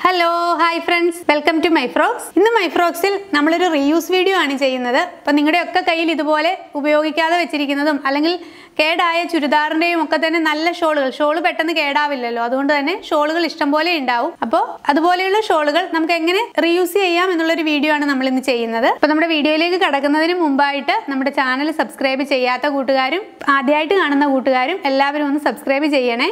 hello hi friends welcome to my frocks ഇന്ന് my ഫ്രോക്സിൽ നമ്മളൊരു റീയൂസ് വീഡിയോ ആണ് ചെയ്യുന്നത് അപ്പം നിങ്ങളുടെ ഒക്കെ കയ്യിൽ ഇതുപോലെ ഉപയോഗിക്കാതെ വെച്ചിരിക്കുന്നതും അല്ലെങ്കിൽ കേടായ ചുരിദാറിൻ്റെയും ഒക്കെ തന്നെ നല്ല ഷോളുകൾ ഷോള് പെട്ടെന്ന് കേടാവില്ലല്ലോ അതുകൊണ്ട് തന്നെ ഷോളുകൾ ഇഷ്ടംപോലെ ഉണ്ടാവും അപ്പോൾ അതുപോലെയുള്ള ഷോളുകൾ നമുക്ക് എങ്ങനെ റീയൂസ് ചെയ്യാം എന്നുള്ളൊരു വീഡിയോ ആണ് നമ്മൾ ഇന്ന് ചെയ്യുന്നത് അപ്പോൾ നമ്മുടെ വീഡിയോയിലേക്ക് കടക്കുന്നതിന് മുമ്പായിട്ട് നമ്മുടെ ചാനൽ സബ്സ്ക്രൈബ് ചെയ്യാത്ത കൂട്ടുകാരും ആദ്യമായിട്ട് കാണുന്ന കൂട്ടുകാരും എല്ലാവരും ഒന്ന് സബ്സ്ക്രൈബ് ചെയ്യണേ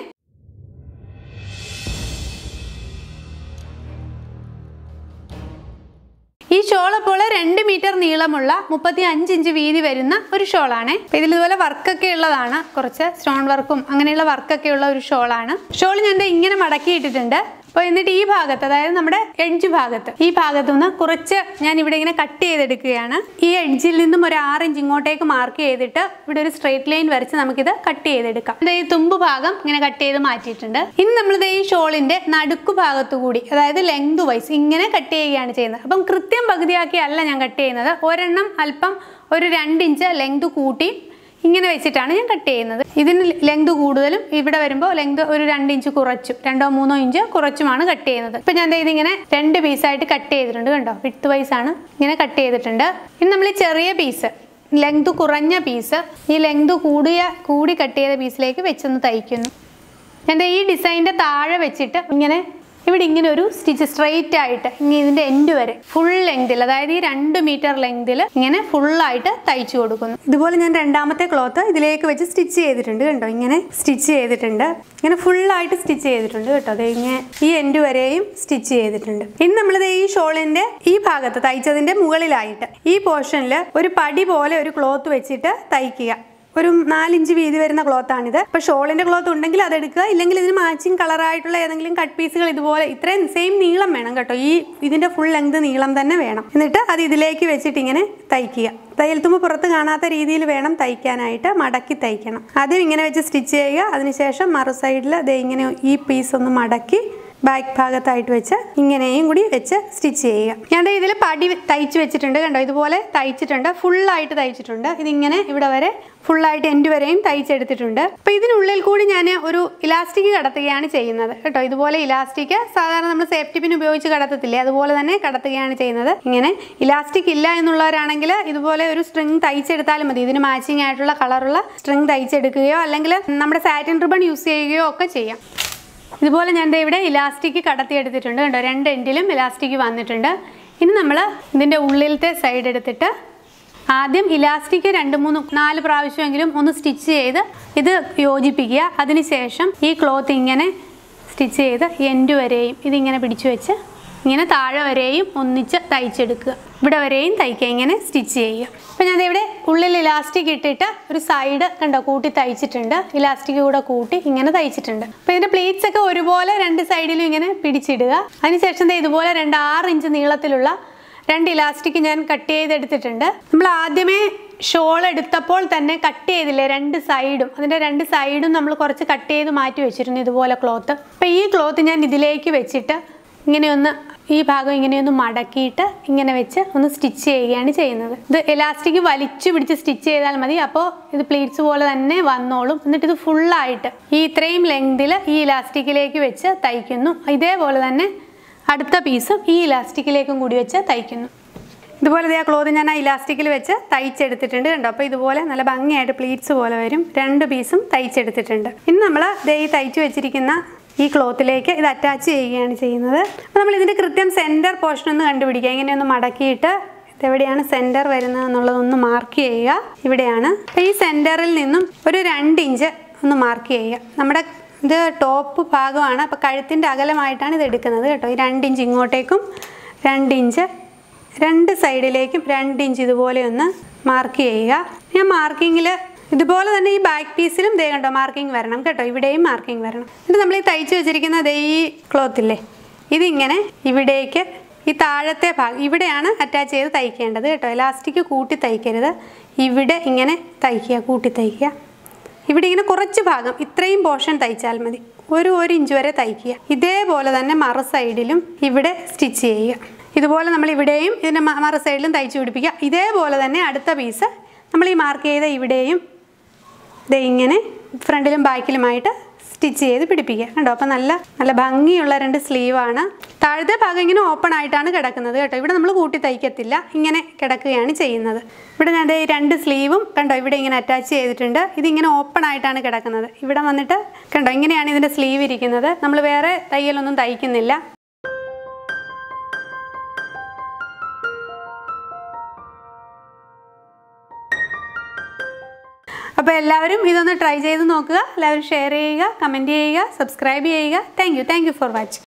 ഈ ഷോൾ അപ്പോൾ രണ്ട് മീറ്റർ നീളമുള്ള മുപ്പത്തി അഞ്ച് ഇഞ്ച് വീതി വരുന്ന ഒരു ഷോളാണ് അപ്പൊ ഇതിൽ ഇതുപോലെ വർക്കൊക്കെ ഉള്ളതാണ് കുറച്ച് സ്റ്റോൺ വർക്കും അങ്ങനെയുള്ള വർക്കൊക്കെ ഉള്ള ഒരു ഷോളാണ് ഷോൾ ഞാൻ ദേ ഇങ്ങനെ മടക്കി ഇട്ടിട്ടുണ്ട് അപ്പോൾ എന്നിട്ട് ഈ ഭാഗത്ത് അതായത് നമ്മുടെ എഡ്ജ് ഭാഗത്ത് ഈ ഭാഗത്തു നിന്ന് കുറച്ച് ഞാൻ ഇവിടെ ഇങ്ങനെ കട്ട് ചെയ്തെടുക്കുകയാണ് ഈ എഡ്ജിൽ നിന്നും ഒരു ആറ് ഇഞ്ച് ഇങ്ങോട്ടേക്ക് മാർക്ക് ചെയ്തിട്ട് ഇവിടെ ഒരു സ്ട്രേറ്റ് ലൈൻ വരച്ച് നമുക്കിത് കട്ട് ചെയ്തെടുക്കാം ദേ ഈ തുമ്പ് ഭാഗം ഇങ്ങനെ കട്ട് ചെയ്ത് മാറ്റിയിട്ടുണ്ട് ഇനി നമ്മൾ ദേ ഈ ഷോളിന്റെ നടുക്കു ഭാഗത്തു കൂടി അതായത് ലെങ്ത് വൈസ് ഇങ്ങനെ കട്ട് ചെയ്യുകയാണ് ചെയ്യുന്നത് അപ്പം കൃത്യം പകുതിയാക്കി അല്ല ഞാൻ കട്ട് ചെയ്യുന്നത് ഒരെണ്ണം അല്പം ഒരു രണ്ട് ഇഞ്ച് ലെങ്ത് കൂട്ടി ഇങ്ങനെ വെച്ചിട്ടാണ് ഞാൻ കട്ട് ചെയ്യുന്നത് ഇതിന് ലെങ്ത് കൂടുതലും ഇവിടെ വരുമ്പോൾ ലെങ്ത് ഒരു രണ്ട് ഇഞ്ച് കുറച്ചും രണ്ടോ മൂന്നോ ഇഞ്ച് കുറച്ചുമാണ് കട്ട് ചെയ്യുന്നത് ഇപ്പം ഞാൻ ദേ ഇതിങ്ങനെ രണ്ട് പീസായിട്ട് കട്ട് ചെയ്തിട്ടുണ്ട് കണ്ടോ വിത്ത് വൈസ് ആണ് ഇങ്ങനെ കട്ട് ചെയ്തിട്ടുണ്ട് ഇനി നമ്മൾ ഈ ചെറിയ പീസ് ലെങ്ത് കുറഞ്ഞ പീസ് ഈ ലെങ്ത് കൂടിയ കൂടി കട്ട് ചെയ്ത പീസിലേക്ക് വെച്ചൊന്ന് തയ്ക്കുന്നു ഞാൻ ദേ ഈ ഡിസൈനിൻ്റെ താഴെ വെച്ചിട്ട് ഇങ്ങനെ ഇവിടെ ഇങ്ങനെ ഒരു സ്റ്റിച്ച് സ്ട്രെയിറ്റ് ആയിട്ട് ഇങ്ങനെ ഇതിന്റെ എൻഡ് വരെ ഫുൾ ലെങ്തിൽ അതായത് ഈ രണ്ട് മീറ്റർ ലെങ്തിൽ ഇങ്ങനെ ഫുള്ളായിട്ട് തയ്ച്ചു കൊടുക്കുന്നു ഇതുപോലെ ഞാൻ രണ്ടാമത്തെ ക്ലോത്ത് ഇതിലേക്ക് വെച്ച് സ്റ്റിച്ച് ചെയ്തിട്ടുണ്ട് കണ്ടോ ഇങ്ങനെ സ്റ്റിച്ച് ചെയ്തിട്ടുണ്ട് ഇങ്ങനെ ഫുള്ളായിട്ട് സ്റ്റിച്ച് ചെയ്തിട്ടുണ്ട് കേട്ടോ അതെ ഇങ്ങനെ ഈ എൻഡ് വരെയും സ്റ്റിച്ച് ചെയ്തിട്ടുണ്ട് ഇനി നമ്മളിത് ഈ ഷോളിന്റെ ഈ ഭാഗത്ത് തയ്ച്ചതിന്റെ മുകളിലായിട്ട് ഈ പോർഷനിൽ ഒരു പടി പോലെ ഒരു ക്ലോത്ത് വെച്ചിട്ട് തയ്ക്കുക ഒരു നാലിഞ്ച് വീതി വരുന്ന ക്ലോത്ത് ആണിത് അപ്പോൾ ഷോളിന്റെ ക്ലോത്ത് ഉണ്ടെങ്കിൽ അത് എടുക്കുക ഇല്ലെങ്കിൽ ഇതിന് മാച്ചിങ് കളറായിട്ടുള്ള ഏതെങ്കിലും കട്ട് പീസുകൾ ഇതുപോലെ ഇത്രയും സെയിം നീളം വേണം കേട്ടോ ഈ ഇതിന്റെ ഫുൾ ലെങ്ത് നീളം തന്നെ വേണം എന്നിട്ട് അത് ഇതിലേക്ക് വെച്ചിട്ട് ഇങ്ങനെ തയ്ക്കുക തയ്യൽത്തുമ്പ് പുറത്ത് കാണാത്ത രീതിയിൽ വേണം തയ്ക്കാനായിട്ട് മടക്കി തയ്ക്കണം ആദ്യം ഇങ്ങനെ വെച്ച് സ്റ്റിച്ച് ചെയ്യുക അതിനുശേഷം മറു സൈഡിൽ ദേ ഇങ്ങനെ ഈ പീസ് ഒന്ന് മടക്കി ബാക്ക് ഭാഗത്തായിട്ട് വെച്ച് ഇങ്ങനെയും കൂടി വെച്ച് സ്റ്റിച്ച് ചെയ്യുക ഞാൻ ദേ ഇതിൽ പടി തയ്ച്ച് വെച്ചിട്ടുണ്ട് കണ്ടോ ഇതുപോലെ തയ്ച്ചിട്ടുണ്ട് ഫുള്ളായിട്ട് തയ്ച്ചിട്ടുണ്ട് ഇതിങ്ങനെ ഇവിടെ വരെ ഫുള്ളായിട്ട് എൻഡ് വരെയും തയ്ച്ചെടുത്തിട്ടുണ്ട് അപ്പോൾ ഇതിനുള്ളിൽ കൂടി ഞാൻ ഒരു ഇലാസ്റ്റിക് കടത്തുകയാണ് ചെയ്യുന്നത് കേട്ടോ ഇതുപോലെ ഇലാസ്റ്റിക് സാധാരണ നമ്മൾ സേഫ്റ്റി പിൻ ഉപയോഗിച്ച് കടത്തത്തില്ലേ അതുപോലെ തന്നെ കടത്തുകയാണ് ചെയ്യുന്നത് ഇങ്ങനെ ഇലാസ്റ്റിക് ഇല്ല എന്നുള്ളവരാണെങ്കിൽ ഇതുപോലെ ഒരു സ്ട്രിങ് തയ്ച്ചെടുത്താലും മതി ഇതിന് മാച്ചിങ് ആയിട്ടുള്ള കളറുള്ള സ്ട്രിങ് തയ്ച്ചെടുക്കുകയോ അല്ലെങ്കിൽ നമ്മുടെ സാറ്റിൻ റിബൺ യൂസ് ചെയ്യുകയോ ഒക്കെ ചെയ്യാം ഇതുപോലെ ഞാൻ ദേ ഇവിടെ ഇലാസ്റ്റിക് കടത്തിയെടുത്തിട്ടുണ്ട് കണ്ടോ രണ്ട് എൻഡിലും ഇലാസ്റ്റിക് വന്നിട്ടുണ്ട് ഇനി നമ്മൾ ഇതിൻ്റെ ഉള്ളിലത്തെ സൈഡ് എടുത്തിട്ട് ആദ്യം ഇലാസ്റ്റിക് രണ്ട് മൂന്ന് നാല് പ്രാവശ്യമെങ്കിലും ഒന്ന് സ്റ്റിച്ച് ചെയ്ത് ഇത് യോജിപ്പിക്കുക അതിനുശേഷം ഈ ക്ലോത്ത് ഇങ്ങനെ സ്റ്റിച്ച് ചെയ്ത് എൻഡ് വരെയും ഇതിങ്ങനെ പിടിച്ചു വെച്ച് ഇങ്ങനെ താഴെ വരെയും ഒന്നിച്ച് തയ്ച്ചെടുക്കുക ഇവിടെ വരെയും തയ്ക്കുക ഇങ്ങനെ സ്റ്റിച്ച് ചെയ്യുക അപ്പം ഞാൻ ഇവിടെ ഉള്ളിൽ ഇലാസ്റ്റിക് ഇട്ടിട്ട് ഒരു സൈഡ് കണ്ടോ കൂട്ടി തയ്ച്ചിട്ടുണ്ട് ഇലാസ്റ്റിക് കൂടെ കൂട്ടി ഇങ്ങനെ തയ്ച്ചിട്ടുണ്ട് അപ്പോൾ ഇതിൻ്റെ പ്ലീറ്റ്സ് ഒക്കെ ഒരുപോലെ രണ്ട് സൈഡിലും ഇങ്ങനെ പിടിച്ചിടുക അതിനുശേഷം ദേ ഇതുപോലെ രണ്ട് ആറ് ഇഞ്ച് നീളത്തിലുള്ള രണ്ട് ഇലാസ്റ്റിക് ഞാൻ കട്ട് ചെയ്തെടുത്തിട്ടുണ്ട് നമ്മൾ ആദ്യമേ ഷോൾ എടുത്തപ്പോൾ തന്നെ കട്ട് ചെയ്തില്ലേ രണ്ട് സൈഡും അതിൻ്റെ രണ്ട് സൈഡും നമ്മൾ കുറച്ച് കട്ട് ചെയ്ത് മാറ്റി വെച്ചിരുന്നു ഇതുപോലെ ക്ലോത്ത് അപ്പോൾ ഈ ക്ലോത്ത് ഞാൻ ഇതിലേക്ക് വെച്ചിട്ട് ഇങ്ങനെ ഒന്ന് ഈ ഭാഗം ഇങ്ങനെ ഒന്ന് മടക്കിയിട്ട് ഇങ്ങനെ വെച്ച് ഒന്ന് സ്റ്റിച്ച് ചെയ്യുകയാണ് ചെയ്യുന്നത് ഇത് എലാസ്റ്റിക് വലിച്ചു പിടിച്ച് സ്റ്റിച്ച് ചെയ്താൽ മതി അപ്പോൾ ഇത് പ്ലീറ്റ്സ് പോലെ തന്നെ വന്നോളും എന്നിട്ട് ഇത് ഫുള്ളായിട്ട് ഈ ഇത്രയും ലെങ്തിൽ ഈ ഇലാസ്റ്റിക്കിലേക്ക് വെച്ച് തയ്ക്കുന്നു ഇതേപോലെ തന്നെ അടുത്ത പീസും ഈ ഇലാസ്റ്റിക്കിലേക്കും കൂടി വെച്ച് തയ്ക്കുന്നു ഇതുപോലെ ഇതേ ക്ലോത്ത് ഞാൻ ആ ഇലാസ്റ്റിക്കിൽ വെച്ച് തയ്ച്ചെടുത്തിട്ടുണ്ട് കണ്ടോ അപ്പോൾ ഇതുപോലെ നല്ല ഭംഗിയായിട്ട് പ്ലീറ്റ്സ് പോലെ വരും രണ്ട് പീസും തയ്ച്ചെടുത്തിട്ടുണ്ട് ഇനി നമ്മൾ ദേ ഈ തയ്ച്ചു വെച്ചിരിക്കുന്ന ഈ ക്ലോത്തിലേക്ക് ഇത് അറ്റാച്ച് ചെയ്യുകയാണ് ചെയ്യുന്നത് അപ്പോൾ നമ്മൾ ഇതിൻ്റെ കൃത്യം സെൻറ്റർ പോർഷൻ ഒന്ന് കണ്ടുപിടിക്കുക ഇങ്ങനെ ഒന്ന് മടക്കിയിട്ട് ഇതെവിടെയാണ് സെൻറ്റർ വരുന്നത് എന്നുള്ളതൊന്ന് മാർക്ക് ചെയ്യുക ഇവിടെയാണ് അപ്പോൾ ഈ സെൻറ്ററിൽ നിന്നും ഒരു രണ്ട് ഇഞ്ച് ഒന്ന് മാർക്ക് ചെയ്യുക നമ്മുടെ ഇത് ടോപ്പ് ഭാഗമാണ് അപ്പോൾ കഴുത്തിൻ്റെ അകലമായിട്ടാണ് ഇത് എടുക്കുന്നത് കേട്ടോ ഈ രണ്ട് ഇഞ്ച് ഇങ്ങോട്ടേക്കും രണ്ട് ഇഞ്ച് രണ്ട് സൈഡിലേക്കും രണ്ട് ഇഞ്ച് ഇതുപോലെ ഒന്ന് മാർക്ക് ചെയ്യുക ഞാൻ മാർക്കിങ്ങിൽ ഇതുപോലെ തന്നെ ഈ ബാക്ക് പീസിലും ദേ കണ്ടോ മാർക്കിംഗ് വരണം കേട്ടോ ഇവിടെയും മാർക്കിംഗ് വരണം എന്നിട്ട് നമ്മൾ ഈ തയ്ച്ച് വെച്ചിരിക്കുന്ന ദേ ഈ ക്ലോത്ത് ഇല്ലേ ഇതിങ്ങനെ ഇവിടേക്ക് ഈ താഴത്തെ ഭാഗം ഇവിടെയാണ് അറ്റാച്ച് ചെയ്ത് തയ്ക്കേണ്ടത് കേട്ടോ എലാസ്റ്റിക് കൂട്ടി തയ്ക്കരുത് ഇവിടെ ഇങ്ങനെ തയ്ക്കുക കൂട്ടി തയ്ക്കുക ഇവിടെ ഇങ്ങനെ കുറച്ച് ഭാഗം ഇത്രയും പോർഷൻ തയ്ച്ചാൽ മതി ഒരു ഒരു ഇഞ്ച് വരെ തയ്ക്കുക ഇതേപോലെ തന്നെ മറു സൈഡിലും ഇവിടെ സ്റ്റിച്ച് ചെയ്യുക ഇതുപോലെ നമ്മൾ ഇവിടെയും ഇതിൻ്റെ മറു സൈഡിലും തയ്ച്ചു പിടിപ്പിക്കുക ഇതേപോലെ തന്നെ അടുത്ത പീസ് നമ്മൾ ഈ മാർക്ക് ചെയ്ത ഇവിടെയും ദേ ഇങ്ങനെ ഫ്രണ്ടിലും ബാക്കിലുമായിട്ട് സ്റ്റിച്ച് ചെയ്ത് പിടിപ്പിക്കുക കണ്ടോ അപ്പം നല്ല നല്ല ഭംഗിയുള്ള രണ്ട് സ്ലീവാണ് താഴത്തെ ഭാഗം ഇങ്ങനെ ഓപ്പൺ ആയിട്ടാണ് കിടക്കുന്നത് കേട്ടോ ഇവിടെ നമ്മൾ കൂട്ടി തയ്ക്കത്തില്ല ഇങ്ങനെ കിടക്കുകയാണ് ചെയ്യുന്നത് ഇവിടെ ഞാൻ ദേ ഈ രണ്ട് സ്ലീവും കണ്ടോ ഇവിടെ ഇങ്ങനെ അറ്റാച്ച് ചെയ്തിട്ടുണ്ട് ഇതിങ്ങനെ ഓപ്പൺ ആയിട്ടാണ് കിടക്കുന്നത് ഇവിടെ വന്നിട്ട് കണ്ടോ ഇങ്ങനെയാണ് ഇതിൻ്റെ സ്ലീവ് ഇരിക്കുന്നത് നമ്മൾ വേറെ തയ്യലൊന്നും തയ്ക്കുന്നില്ല അപ്പോൾ എല്ലാവരും ഇതൊന്ന് ട്രൈ ചെയ്ത് നോക്കുക എല്ലാവരും ഷെയർ ചെയ്യുക കമൻറ്റ് ചെയ്യുക സബ്സ്ക്രൈബ് ചെയ്യുക thank you thank you for watching